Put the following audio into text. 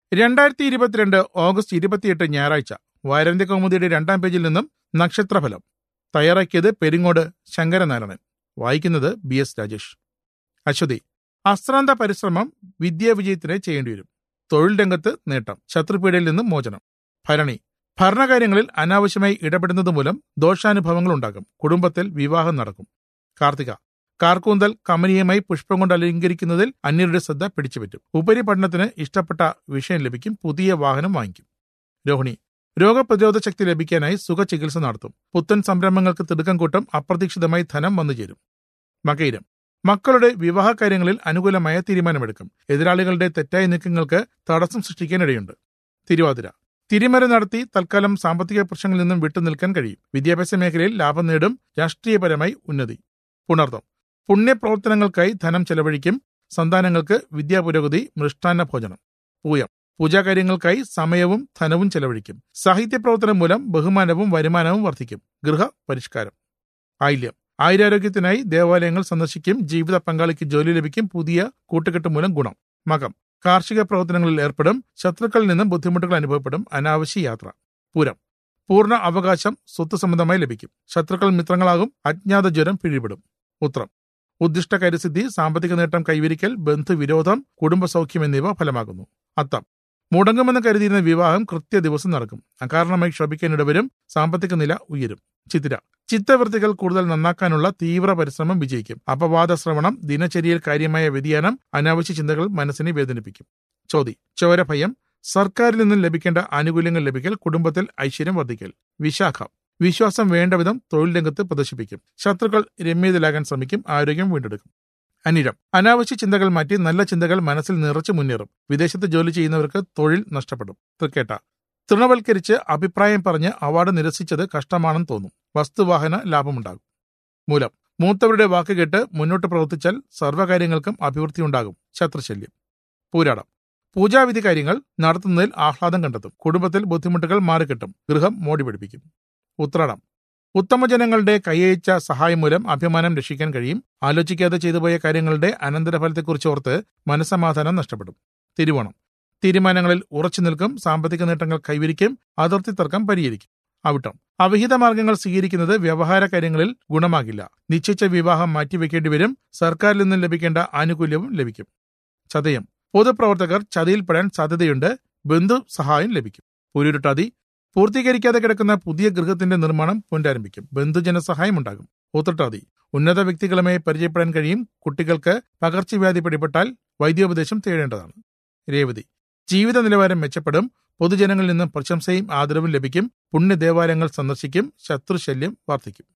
രണ്ടായിരത്തി ഇരുപത്തിരണ്ട് ഓഗസ്റ്റ് ഇരുപത്തിയെട്ട് ഞായറാഴ്ച വാരാന്ത്യ കൗമുദിയുടെ രണ്ടാം പേജിൽ നിന്നും നക്ഷത്രഫലം തയ്യാറാക്കിയത് പെരിങ്ങോട് ശങ്കരനാരായണൻ വായിക്കുന്നത് ബി എസ് രാജേഷ് അശ്വതി അശ്രാന്ത പരിശ്രമം വിദ്യാവിജയത്തിന് ചെയ്യേണ്ടി വരും തൊഴിൽ രംഗത്ത് നേട്ടം ശത്രുപീഡയിൽ നിന്നും മോചനം ഭരണി ഭരണകാര്യങ്ങളിൽ അനാവശ്യമായി ഇടപെടുന്നത് മൂലം ദോഷാനുഭവങ്ങൾ ഉണ്ടാകും കുടുംബത്തിൽ വിവാഹം നടക്കും കാർത്തിക കാർക്കൂന്തൽ കമനീയമായി പുഷ്പം കൊണ്ട് അലങ്കരിക്കുന്നതിൽ അന്യരുടെ ശ്രദ്ധ പിടിച്ചുപറ്റും ഉപരിപഠനത്തിന് ഇഷ്ടപ്പെട്ട വിഷയം ലഭിക്കും പുതിയ വാഹനം വാങ്ങിക്കും രോഹിണി രോഗപ്രതിരോധ ശക്തി ലഭിക്കാനായി സുഖചികിത്സ നടത്തും പുത്തൻ സംരംഭങ്ങൾക്ക് തിടുക്കം കൂട്ടം അപ്രതീക്ഷിതമായി ധനം വന്നു ചേരും മകയിരം മക്കളുടെ വിവാഹ കാര്യങ്ങളിൽ അനുകൂലമായ തീരുമാനമെടുക്കും എതിരാളികളുടെ തെറ്റായ നീക്കങ്ങൾക്ക് തടസ്സം സൃഷ്ടിക്കാനിടയുണ്ട് തിരുവാതിര തിരിമറി നടത്തി തൽക്കാലം സാമ്പത്തിക പ്രശ്നങ്ങളിൽ നിന്നും വിട്ടുനിൽക്കാൻ കഴിയും വിദ്യാഭ്യാസ മേഖലയിൽ ലാഭം നേടും രാഷ്ട്രീയപരമായി ഉന്നതി പുണർത്തം പുണ്യപ്രവർത്തനങ്ങൾക്കായി ധനം ചെലവഴിക്കും സന്താനങ്ങൾക്ക് വിദ്യാപുരോഗതി മൃഷ്ടാന്ന ഭോജനം പൂയം പൂജാകാര്യങ്ങൾക്കായി സമയവും ധനവും ചെലവഴിക്കും സാഹിത്യ പ്രവർത്തനം മൂലം ബഹുമാനവും വരുമാനവും വർദ്ധിക്കും ഗൃഹ പരിഷ്കാരം ആയില്യം ആയുരാരോഗ്യത്തിനായി ദേവാലയങ്ങൾ സന്ദർശിക്കും ജീവിത പങ്കാളിക്ക് ജോലി ലഭിക്കും പുതിയ കൂട്ടുകെട്ട് മൂലം ഗുണം മകം കാർഷിക പ്രവർത്തനങ്ങളിൽ ഏർപ്പെടും ശത്രുക്കളിൽ നിന്നും ബുദ്ധിമുട്ടുകൾ അനുഭവപ്പെടും അനാവശ്യ യാത്ര പൂരം പൂർണ്ണ അവകാശം സ്വത്ത് സംബന്ധമായി ലഭിക്കും ശത്രുക്കൾ മിത്രങ്ങളാകും അജ്ഞാത ജ്വരം പിടിപെടും ഉത്രം ഉദ്ദിഷ്ട കാര്യസിദ്ധി സാമ്പത്തിക നേട്ടം കൈവരിക്കൽ ബന്ധുവിരോധം കുടുംബസൗഖ്യം എന്നിവ ഫലമാകുന്നു അത്തം മുടങ്ങുമെന്ന് കരുതിയിരുന്ന വിവാഹം കൃത്യ ദിവസം നടക്കും അകാരണമായി ക്ഷോഭിക്കാനിടവരും സാമ്പത്തിക നില ഉയരും ചിത്തിര ചിത്തവൃത്തികൾ കൂടുതൽ നന്നാക്കാനുള്ള തീവ്ര പരിശ്രമം വിജയിക്കും അപവാദ ശ്രവണം ദിനചര്യയിൽ കാര്യമായ വ്യതിയാനം അനാവശ്യ ചിന്തകൾ മനസ്സിനെ വേദനിപ്പിക്കും ചോതി ചോരഭയം സർക്കാരിൽ നിന്നും ലഭിക്കേണ്ട ആനുകൂല്യങ്ങൾ ലഭിക്കൽ കുടുംബത്തിൽ ഐശ്വര്യം വർദ്ധിക്കൽ വിശാഖ വിശ്വാസം വേണ്ടവിധം തൊഴിൽ രംഗത്ത് പ്രദർശിപ്പിക്കും ശത്രുക്കൾ രമ്യതയിലാകാൻ ശ്രമിക്കും ആരോഗ്യം വീണ്ടെടുക്കും അനിരം അനാവശ്യ ചിന്തകൾ മാറ്റി നല്ല ചിന്തകൾ മനസ്സിൽ നിറച്ചു മുന്നേറും വിദേശത്ത് ജോലി ചെയ്യുന്നവർക്ക് തൊഴിൽ നഷ്ടപ്പെടും തൃക്കേട്ട തൃണവൽക്കരിച്ച് അഭിപ്രായം പറഞ്ഞ് അവാർഡ് നിരസിച്ചത് കഷ്ടമാണെന്ന് തോന്നും വസ്തുവാഹന ലാഭമുണ്ടാകും മൂലം മൂത്തവരുടെ വാക്ക് കേട്ട് മുന്നോട്ട് പ്രവർത്തിച്ചാൽ സർവ്വകാര്യങ്ങൾക്കും അഭിവൃദ്ധി ഉണ്ടാകും ശത്രുശല്യം പൂരാടം പൂജാവിധി കാര്യങ്ങൾ നടത്തുന്നതിൽ ആഹ്ലാദം കണ്ടെത്തും കുടുംബത്തിൽ ബുദ്ധിമുട്ടുകൾ മാറിക്കിട്ടും ഗൃഹം മോടി പിടിപ്പിക്കും ഉത്രാടം ഉത്തമജനങ്ങളുടെ കൈയച്ച സഹായം മൂലം അഭിമാനം രക്ഷിക്കാൻ കഴിയും ആലോചിക്കാതെ ചെയ്തുപോയ കാര്യങ്ങളുടെ അനന്തരഫലത്തെക്കുറിച്ച് ഓർത്ത് മനസ്സമാധാനം നഷ്ടപ്പെടും തിരുവോണം തീരുമാനങ്ങളിൽ ഉറച്ചു നിൽക്കും സാമ്പത്തിക നേട്ടങ്ങൾ കൈവരിക്കും അതിർത്തി തർക്കം പരിഹരിക്കും അവിട്ടം അവിഹിത മാർഗങ്ങൾ സ്വീകരിക്കുന്നത് വ്യവഹാര കാര്യങ്ങളിൽ ഗുണമാകില്ല നിശ്ചയിച്ച വിവാഹം മാറ്റിവെക്കേണ്ടി വരും സർക്കാരിൽ നിന്നും ലഭിക്കേണ്ട ആനുകൂല്യവും ലഭിക്കും ചതയം പൊതുപ്രവർത്തകർ ചതിയിൽപ്പെടാൻ സാധ്യതയുണ്ട് ബന്ധു സഹായം ലഭിക്കും പുരുരുട്ടാതി പൂർത്തീകരിക്കാതെ കിടക്കുന്ന പുതിയ ഗൃഹത്തിന്റെ നിർമ്മാണം പുനരാരംഭിക്കും ബന്ധുജന സഹായം ഉണ്ടാകും ഊത്രട്ടാതി ഉന്നത വ്യക്തികളുമായി പരിചയപ്പെടാൻ കഴിയും കുട്ടികൾക്ക് പകർച്ചവ്യാധി പിടിപെട്ടാൽ വൈദ്യോപദേശം തേടേണ്ടതാണ് രേവതി ജീവിത നിലവാരം മെച്ചപ്പെടും പൊതുജനങ്ങളിൽ നിന്നും പ്രശംസയും ആദരവും ലഭിക്കും പുണ്യദേവാലയങ്ങൾ സന്ദർശിക്കും ശത്രുശല്യം വർദ്ധിക്കും